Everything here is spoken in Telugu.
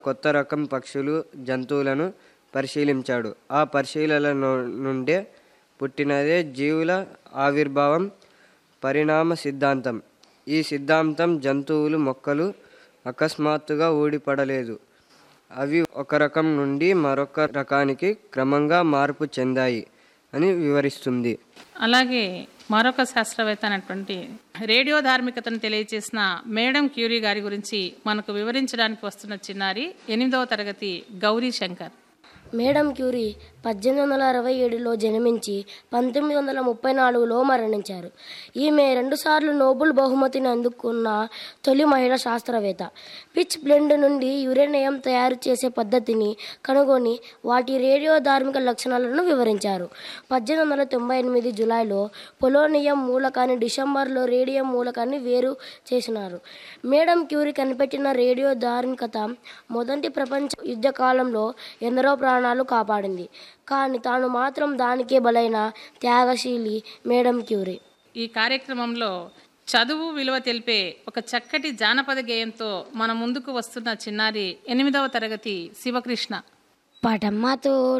కొత్త రకం పక్షులు జంతువులను పరిశీలించాడు ఆ పరిశీలన ను- నుండే పుట్టినదే జీవుల ఆవిర్భావం పరిణామ సిద్ధాంతం ఈ సిద్ధాంతం జంతువులు మొక్కలు అకస్మాత్తుగా ఊడిపడలేదు అవి ఒక రకం నుండి మరొక రకానికి క్రమంగా మార్పు చెందాయి అని వివరిస్తుంది అలాగే మరొక శాస్త్రవేత్త అయినటువంటి రేడియో ధార్మికతను తెలియజేసిన మేడం క్యూరీ గారి గురించి మనకు వివరించడానికి వస్తున్న చిన్నారి ఎనిమిదవ తరగతి గౌరీ శంకర్ మేడం క్యూరీ పద్దెనిమిది వందల అరవై ఏడులో జన్మించి పంతొమ్మిది వందల ముప్పై నాలుగులో మరణించారు ఈమె రెండుసార్లు నోబెల్ బహుమతిని అందుకున్న తొలి మహిళా శాస్త్రవేత్త పిచ్ బ్లెండ్ నుండి యురేనియం తయారు చేసే పద్ధతిని కనుగొని వాటి రేడియో ధార్మిక లక్షణాలను వివరించారు పద్దెనిమిది వందల తొంభై ఎనిమిది జులైలో పొలోనియం మూలకాన్ని డిసెంబర్లో రేడియం మూలకాన్ని వేరు చేసినారు మేడం క్యూరీ కనిపెట్టిన రేడియో ధార్మికత మొదటి ప్రపంచ యుద్ధ కాలంలో ఎందరో ప్రాణాలు కాపాడింది కానీ తాను మాత్రం దానికే బలైన త్యాగశీలి మేడం క్యూరీ ఈ కార్యక్రమంలో చదువు విలువ తెలిపే ఒక చక్కటి జానపద గేయంతో మన ముందుకు వస్తున్న చిన్నారి ఎనిమిదవ తరగతి శివకృష్ణ పటమ్మతో